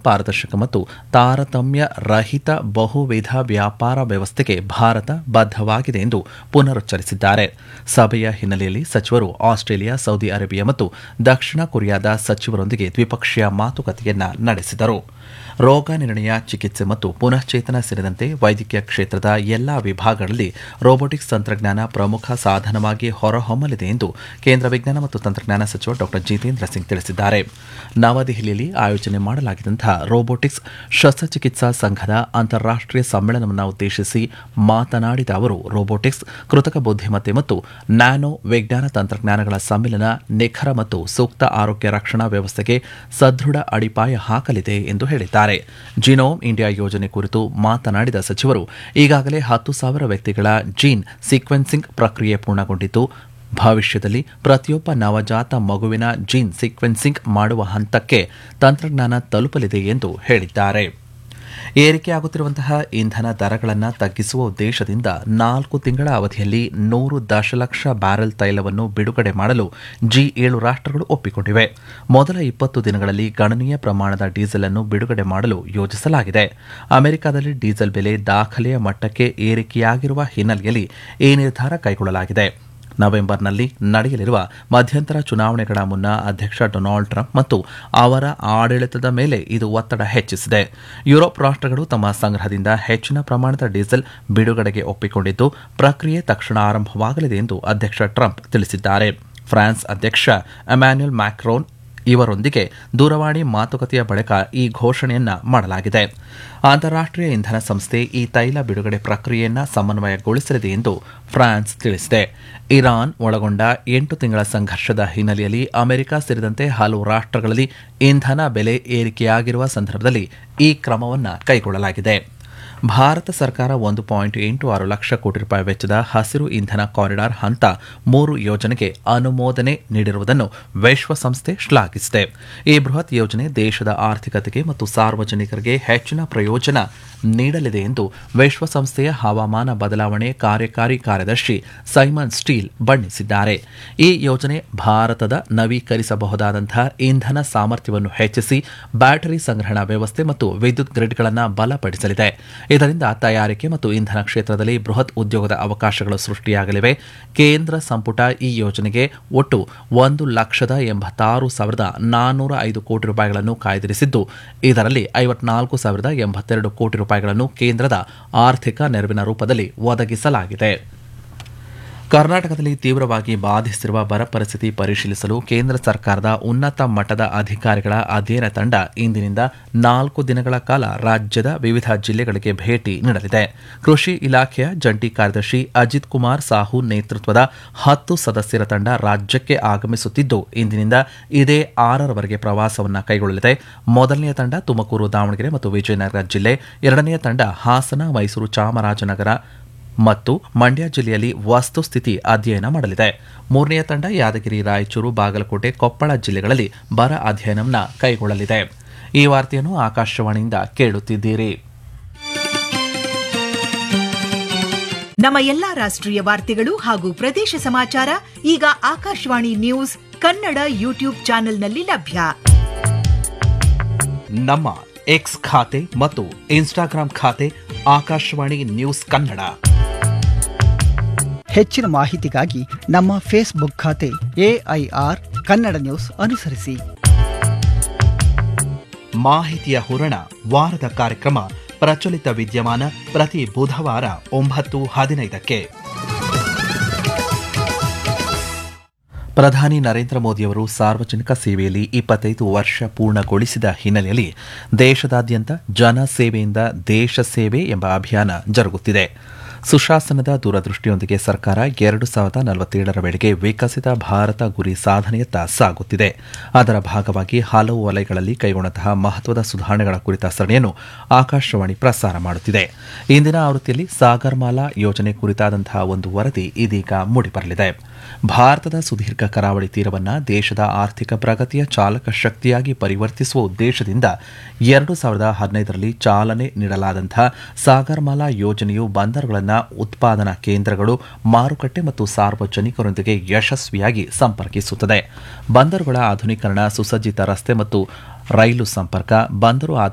ಪಾರದರ್ಶಕ ಮತ್ತು ತಾರತಮ್ಯ ರಹಿತ ಬಹುವಿಧ ವ್ಯಾಪಾರ ವ್ಯವಸ್ಥೆಗೆ ಭಾರತ ಬದ್ಧವಾಗಿದೆ ಎಂದು ಪುನರುಚ್ಚರಿಸಿದ್ದಾರೆ ಸಭೆಯ ಹಿನ್ನೆಲೆಯಲ್ಲಿ ಸಚಿವರು ಆಸ್ಟ್ರೇಲಿಯಾ ಸೌದಿ ಅರೇಬಿಯಾ ಮತ್ತು ದಕ್ಷಿಣ ಕೊರಿಯಾದ ಸಚಿವರೊಂದಿಗೆ ದ್ವಿಪಕ್ಷೀಯ ಮಾತುಕತೆಯನ್ನ ನಡೆಸಿದರು ರೋಗ ನಿರ್ಣಯ ಚಿಕಿತ್ಸೆ ಮತ್ತು ಪುನಶ್ಚೇತನ ಸೇರಿದಂತೆ ವೈದ್ಯಕೀಯ ಕ್ಷೇತ್ರದ ಎಲ್ಲಾ ವಿಭಾಗಗಳಲ್ಲಿ ರೋಬೋಟಿಕ್ಸ್ ತಂತ್ರಜ್ಞಾನ ಪ್ರಮುಖ ಸಾಧನವಾಗಿ ಹೊರಹೊಮ್ಮಲಿದೆ ಎಂದು ಕೇಂದ್ರ ವಿಜ್ಞಾನ ಮತ್ತು ತಂತ್ರಜ್ಞಾನ ಸಚಿವ ಡಾ ಜಿತೇಂದ್ರ ಸಿಂಗ್ ತಿಳಿಸಿದ್ದಾರೆ ನವದೆಹಲಿಯಲ್ಲಿ ಆಯೋಜನೆ ಮಾಡಲಾಗಿದ್ದಂತಹ ರೋಬೋಟಿಕ್ಸ್ ಶಸ್ತ್ರಚಿಕಿತ್ಸಾ ಸಂಘದ ಅಂತಾರಾಷ್ಟೀಯ ಸಮ್ಮೇಳನವನ್ನು ಉದ್ದೇಶಿಸಿ ಮಾತನಾಡಿದ ಅವರು ರೋಬೋಟಿಕ್ಸ್ ಕೃತಕ ಬುದ್ಧಿಮತ್ತೆ ಮತ್ತು ನ್ಯಾನೋ ವಿಜ್ಞಾನ ತಂತ್ರಜ್ಞಾನಗಳ ಸಮ್ಮಿಲನ ನಿಖರ ಮತ್ತು ಸೂಕ್ತ ಆರೋಗ್ಯ ರಕ್ಷಣಾ ವ್ಯವಸ್ಥೆಗೆ ಸದೃಢ ಅಡಿಪಾಯ ಹಾಕಲಿದೆ ಎಂದು ಹೇಳಿದ್ದಾರೆ ಜಿನೋಮ್ ಇಂಡಿಯಾ ಯೋಜನೆ ಕುರಿತು ಮಾತನಾಡಿದ ಸಚಿವರು ಈಗಾಗಲೇ ಹತ್ತು ಸಾವಿರ ವ್ಯಕ್ತಿಗಳ ಜೀನ್ ಸೀಕ್ವೆನ್ಸಿಂಗ್ ಪ್ರಕ್ರಿಯೆ ಪೂರ್ಣಗೊಂಡಿದ್ದು ಭವಿಷ್ಯದಲ್ಲಿ ಪ್ರತಿಯೊಬ್ಬ ನವಜಾತ ಮಗುವಿನ ಜೀನ್ ಸೀಕ್ವೆನ್ಸಿಂಗ್ ಮಾಡುವ ಹಂತಕ್ಕೆ ತಂತ್ರಜ್ಞಾನ ತಲುಪಲಿದೆ ಎಂದು ಹೇಳಿದ್ದಾರೆ ಏರಿಕೆಯಾಗುತ್ತಿರುವಂತಹ ಇಂಧನ ದರಗಳನ್ನು ತಗ್ಗಿಸುವ ಉದ್ದೇಶದಿಂದ ನಾಲ್ಕು ತಿಂಗಳ ಅವಧಿಯಲ್ಲಿ ನೂರು ದಶಲಕ್ಷ ಬ್ಯಾರೆಲ್ ತೈಲವನ್ನು ಬಿಡುಗಡೆ ಮಾಡಲು ಜಿ ಏಳು ರಾಷ್ಟ್ರಗಳು ಒಪ್ಪಿಕೊಂಡಿವೆ ಮೊದಲ ಇಪ್ಪತ್ತು ದಿನಗಳಲ್ಲಿ ಗಣನೀಯ ಪ್ರಮಾಣದ ಡೀಸೆಲ್ ಅನ್ನು ಬಿಡುಗಡೆ ಮಾಡಲು ಯೋಜಿಸಲಾಗಿದೆ ಅಮೆರಿಕದಲ್ಲಿ ಡೀಸೆಲ್ ಬೆಲೆ ದಾಖಲೆಯ ಮಟ್ಟಕ್ಕೆ ಏರಿಕೆಯಾಗಿರುವ ಹಿನ್ನೆಲೆಯಲ್ಲಿ ಈ ನಿರ್ಧಾರ ಕೈಗೊಳ್ಳಲಾಗಿದೆ ನವೆಂಬರ್ನಲ್ಲಿ ನಡೆಯಲಿರುವ ಮಧ್ಯಂತರ ಚುನಾವಣೆಗಳ ಮುನ್ನ ಅಧ್ಯಕ್ಷ ಡೊನಾಲ್ಡ್ ಟ್ರಂಪ್ ಮತ್ತು ಅವರ ಆಡಳಿತದ ಮೇಲೆ ಇದು ಒತ್ತಡ ಹೆಚ್ಚಿಸಿದೆ ಯುರೋಪ್ ರಾಷ್ಟ್ರಗಳು ತಮ್ಮ ಸಂಗ್ರಹದಿಂದ ಹೆಚ್ಚಿನ ಪ್ರಮಾಣದ ಡೀಸೆಲ್ ಬಿಡುಗಡೆಗೆ ಒಪ್ಪಿಕೊಂಡಿದ್ದು ಪ್ರಕ್ರಿಯೆ ತಕ್ಷಣ ಆರಂಭವಾಗಲಿದೆ ಎಂದು ಅಧ್ಯಕ್ಷ ಟ್ರಂಪ್ ತಿಳಿಸಿದ್ದಾರೆ ಫ್ರಾನ್ಸ್ ಅಧ್ಯಕ್ಷ ಎಮ್ಯಾನ್ಯುಯಲ್ ಮ್ಯಾಕ್ರೋನ್ ಇವರೊಂದಿಗೆ ದೂರವಾಣಿ ಮಾತುಕತೆಯ ಬಳಿಕ ಈ ಘೋಷಣೆಯನ್ನ ಮಾಡಲಾಗಿದೆ ಅಂತಾರಾಷ್ಟೀಯ ಇಂಧನ ಸಂಸ್ಥೆ ಈ ತೈಲ ಬಿಡುಗಡೆ ಪ್ರಕ್ರಿಯೆಯನ್ನ ಸಮನ್ವಯಗೊಳಿಸಲಿದೆ ಎಂದು ಫ್ರಾನ್ಸ್ ತಿಳಿಸಿದೆ ಇರಾನ್ ಒಳಗೊಂಡ ಎಂಟು ತಿಂಗಳ ಸಂಘರ್ಷದ ಹಿನ್ನೆಲೆಯಲ್ಲಿ ಅಮೆರಿಕ ಸೇರಿದಂತೆ ಹಲವು ರಾಷ್ಟ್ರಗಳಲ್ಲಿ ಇಂಧನ ಬೆಲೆ ಏರಿಕೆಯಾಗಿರುವ ಸಂದರ್ಭದಲ್ಲಿ ಈ ಕ್ರಮವನ್ನು ಕೈಗೊಳ್ಳಲಾಗಿದೆ ಭಾರತ ಸರ್ಕಾರ ಒಂದು ಪಾಯಿಂಟ್ ಎಂಟು ಆರು ಲಕ್ಷ ಕೋಟಿ ರೂಪಾಯಿ ವೆಚ್ಚದ ಹಸಿರು ಇಂಧನ ಕಾರಿಡಾರ್ ಹಂತ ಮೂರು ಯೋಜನೆಗೆ ಅನುಮೋದನೆ ನೀಡಿರುವುದನ್ನು ವಿಶ್ವಸಂಸ್ಥೆ ಶ್ಲಾಘಿಸಿದೆ ಈ ಬೃಹತ್ ಯೋಜನೆ ದೇಶದ ಆರ್ಥಿಕತೆಗೆ ಮತ್ತು ಸಾರ್ವಜನಿಕರಿಗೆ ಹೆಚ್ಚಿನ ಪ್ರಯೋಜನ ನೀಡಲಿದೆ ಎಂದು ವಿಶ್ವಸಂಸ್ಥೆಯ ಹವಾಮಾನ ಬದಲಾವಣೆ ಕಾರ್ಯಕಾರಿ ಕಾರ್ಯದರ್ಶಿ ಸೈಮನ್ ಸ್ಟೀಲ್ ಬಣ್ಣಿಸಿದ್ದಾರೆ ಈ ಯೋಜನೆ ಭಾರತದ ನವೀಕರಿಸಬಹುದಾದಂತಹ ಇಂಧನ ಸಾಮರ್ಥ್ಯವನ್ನು ಹೆಚ್ಚಿಸಿ ಬ್ಯಾಟರಿ ಸಂಗ್ರಹಣಾ ವ್ಯವಸ್ಥೆ ಮತ್ತು ವಿದ್ಯುತ್ ಗ್ರಿಡ್ಗಳನ್ನು ಬಲಪಡಿಸಲಿದೆ ಇದರಿಂದ ತಯಾರಿಕೆ ಮತ್ತು ಇಂಧನ ಕ್ಷೇತ್ರದಲ್ಲಿ ಬೃಹತ್ ಉದ್ಯೋಗದ ಅವಕಾಶಗಳು ಸೃಷ್ಟಿಯಾಗಲಿವೆ ಕೇಂದ್ರ ಸಂಪುಟ ಈ ಯೋಜನೆಗೆ ಒಟ್ಟು ಒಂದು ಲಕ್ಷದ ಎಂಬತ್ತಾರು ಸಾವಿರದ ನಾನ್ನೂರ ಐದು ಕೋಟಿ ರೂಪಾಯಿಗಳನ್ನು ಕಾಯ್ದಿರಿಸಿದ್ದು ಇದರಲ್ಲಿ ಐವತ್ನಾಲ್ಕು ಸಾವಿರದ ಎಂಬತ್ತೆರಡು ಕೋಟಿ ರೂಪಾಯಿಗಳನ್ನು ಕೇಂದ್ರದ ಆರ್ಥಿಕ ನೆರವಿನ ರೂಪದಲ್ಲಿ ಒದಗಿಸಲಾಗಿದೆ ಕರ್ನಾಟಕದಲ್ಲಿ ತೀವ್ರವಾಗಿ ಬಾಧಿಸಿರುವ ಬರ ಪರಿಸ್ಥಿತಿ ಪರಿಶೀಲಿಸಲು ಕೇಂದ್ರ ಸರ್ಕಾರದ ಉನ್ನತ ಮಟ್ಟದ ಅಧಿಕಾರಿಗಳ ಅಧ್ಯಯನ ತಂಡ ಇಂದಿನಿಂದ ನಾಲ್ಕು ದಿನಗಳ ಕಾಲ ರಾಜ್ಯದ ವಿವಿಧ ಜಿಲ್ಲೆಗಳಿಗೆ ಭೇಟಿ ನೀಡಲಿದೆ ಕೃಷಿ ಇಲಾಖೆಯ ಜಂಟಿ ಕಾರ್ಯದರ್ಶಿ ಅಜಿತ್ ಕುಮಾರ್ ಸಾಹು ನೇತೃತ್ವದ ಹತ್ತು ಸದಸ್ಯರ ತಂಡ ರಾಜ್ಯಕ್ಕೆ ಆಗಮಿಸುತ್ತಿದ್ದು ಇಂದಿನಿಂದ ಇದೇ ಆರರವರೆಗೆ ಪ್ರವಾಸವನ್ನು ಕೈಗೊಳ್ಳಲಿದೆ ಮೊದಲನೆಯ ತಂಡ ತುಮಕೂರು ದಾವಣಗೆರೆ ಮತ್ತು ವಿಜಯನಗರ ಜಿಲ್ಲೆ ಎರಡನೆಯ ತಂಡ ಹಾಸನ ಮೈಸೂರು ಚಾಮರಾಜನಗರ ಮತ್ತು ಮಂಡ್ಯ ಜಿಲ್ಲೆಯಲ್ಲಿ ವಸ್ತುಸ್ಥಿತಿ ಅಧ್ಯಯನ ಮಾಡಲಿದೆ ಮೂರನೆಯ ತಂಡ ಯಾದಗಿರಿ ರಾಯಚೂರು ಬಾಗಲಕೋಟೆ ಕೊಪ್ಪಳ ಜಿಲ್ಲೆಗಳಲ್ಲಿ ಬರ ಅಧ್ಯಯನವನ್ನು ಕೈಗೊಳ್ಳಲಿದೆ ಈ ವಾರ್ತೆಯನ್ನು ಆಕಾಶವಾಣಿಯಿಂದ ಕೇಳುತ್ತಿದ್ದೀರಿ ನಮ್ಮ ಎಲ್ಲಾ ರಾಷ್ಟ್ರೀಯ ವಾರ್ತೆಗಳು ಹಾಗೂ ಪ್ರದೇಶ ಸಮಾಚಾರ ಈಗ ಆಕಾಶವಾಣಿ ನ್ಯೂಸ್ ಕನ್ನಡ ಯೂಟ್ಯೂಬ್ ಚಾನೆಲ್ನಲ್ಲಿ ಲಭ್ಯ ನಮ್ಮ ಎಕ್ಸ್ ಖಾತೆ ಮತ್ತು ಇನ್ಸ್ಟಾಗ್ರಾಂ ಖಾತೆ ಆಕಾಶವಾಣಿ ನ್ಯೂಸ್ ಕನ್ನಡ ಹೆಚ್ಚಿನ ಮಾಹಿತಿಗಾಗಿ ನಮ್ಮ ಫೇಸ್ಬುಕ್ ಖಾತೆ ಎಐಆರ್ ಕನ್ನಡ ನ್ಯೂಸ್ ಅನುಸರಿಸಿ ಮಾಹಿತಿಯ ಹೂರಣ ವಾರದ ಕಾರ್ಯಕ್ರಮ ಪ್ರಚಲಿತ ವಿದ್ಯಮಾನ ಪ್ರತಿ ಬುಧವಾರ ಒಂಬತ್ತು ಹದಿನೈದಕ್ಕೆ ಪ್ರಧಾನಿ ನರೇಂದ್ರ ಮೋದಿಯವರು ಸಾರ್ವಜನಿಕ ಸೇವೆಯಲ್ಲಿ ಇಪ್ಪತ್ತೈದು ವರ್ಷ ಪೂರ್ಣಗೊಳಿಸಿದ ಹಿನ್ನೆಲೆಯಲ್ಲಿ ದೇಶದಾದ್ಯಂತ ಜನ ಸೇವೆಯಿಂದ ದೇಶ ಸೇವೆ ಎಂಬ ಅಭಿಯಾನ ಜರುಗುತ್ತಿದೆ ಸುಶಾಸನದ ದೂರದೃಷ್ಟಿಯೊಂದಿಗೆ ಸರ್ಕಾರ ಎರಡು ಸಾವಿರದ ನಲವತ್ತೇಳರ ವೇಳೆಗೆ ವಿಕಸಿತ ಭಾರತ ಗುರಿ ಸಾಧನೆಯತ್ತ ಸಾಗುತ್ತಿದೆ ಅದರ ಭಾಗವಾಗಿ ಹಲವು ವಲಯಗಳಲ್ಲಿ ಕೈಗೊಂಡಂತಹ ಮಹತ್ವದ ಸುಧಾರಣೆಗಳ ಕುರಿತ ಸರಣಿಯನ್ನು ಆಕಾಶವಾಣಿ ಪ್ರಸಾರ ಮಾಡುತ್ತಿದೆ ಇಂದಿನ ಆವೃತ್ತಿಯಲ್ಲಿ ಸಾಗರ್ಮಾಲಾ ಯೋಜನೆ ಕುರಿತಾದಂತಹ ಒಂದು ವರದಿ ಇದೀಗ ಮೂಡಿಬರಲಿದೆ ಭಾರತದ ಸುದೀರ್ಘ ಕರಾವಳಿ ತೀರವನ್ನು ದೇಶದ ಆರ್ಥಿಕ ಪ್ರಗತಿಯ ಚಾಲಕ ಶಕ್ತಿಯಾಗಿ ಪರಿವರ್ತಿಸುವ ಉದ್ದೇಶದಿಂದ ಎರಡು ಸಾವಿರದ ಹದಿನೈದರಲ್ಲಿ ಚಾಲನೆ ನೀಡಲಾದಂತಹ ಸಾಗರ್ಮಾಲಾ ಯೋಜನೆಯು ಬಂದರುಗಳನ್ನು ಉತ್ಪಾದನಾ ಕೇಂದ್ರಗಳು ಮಾರುಕಟ್ಟೆ ಮತ್ತು ಸಾರ್ವಜನಿಕರೊಂದಿಗೆ ಯಶಸ್ವಿಯಾಗಿ ಸಂಪರ್ಕಿಸುತ್ತದೆ ಬಂದರುಗಳ ಆಧುನೀಕರಣ ಸುಸಜ್ಜಿತ ರಸ್ತೆ ಮತ್ತು ರೈಲು ಸಂಪರ್ಕ ಬಂದರು